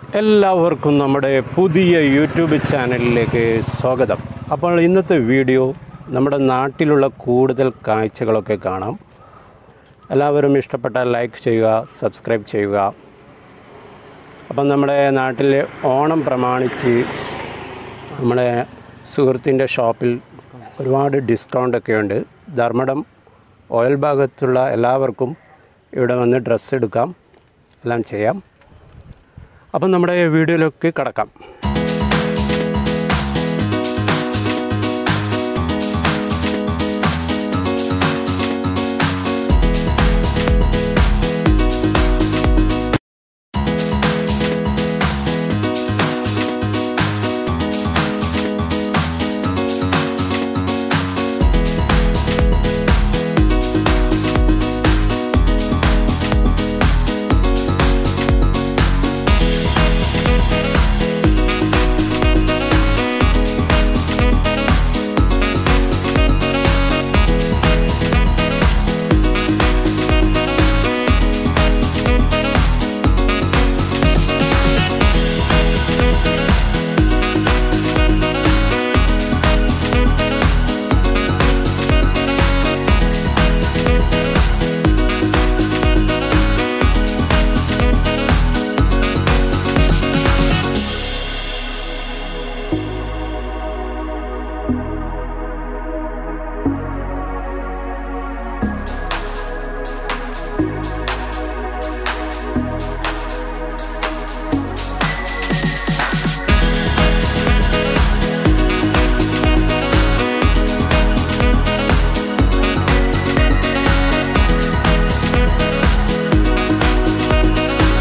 എല്ലാവർക്കും നമ്മുടെ പുതിയ യൂട്യൂബ് ചാനലിലേക്ക് സ്വാഗതം അപ്പോൾ ഇന്നത്തെ വീഡിയോ നമ്മുടെ നാട്ടിലുള്ള കൂടുതൽ കാഴ്ചകളൊക്കെ കാണാം എല്ലാവരും ഇഷ്ടപ്പെട്ടാൽ ലൈക്ക് ചെയ്യുക സബ്സ്ക്രൈബ് ചെയ്യുക അപ്പം നമ്മുടെ നാട്ടിൽ ഓണം പ്രമാണിച്ച് നമ്മുടെ സുഹൃത്തിൻ്റെ ഷോപ്പിൽ ഒരുപാട് ഡിസ്കൗണ്ടൊക്കെ ഉണ്ട് ധർമ്മടം ഓയിൽ ഭാഗത്തുള്ള എല്ലാവർക്കും ഇവിടെ വന്ന് ഡ്രസ്സ് എടുക്കാം എല്ലാം ചെയ്യാം അപ്പം നമ്മുടെ വീഡിയോയിലേക്ക് കടക്കാം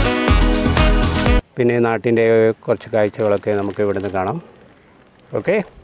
പിന്നെ നാട്ടിൻ്റെ കുറച്ച് കാഴ്ചകളൊക്കെ നമുക്ക് ഇവിടുന്ന് കാണാം ഓക്കെ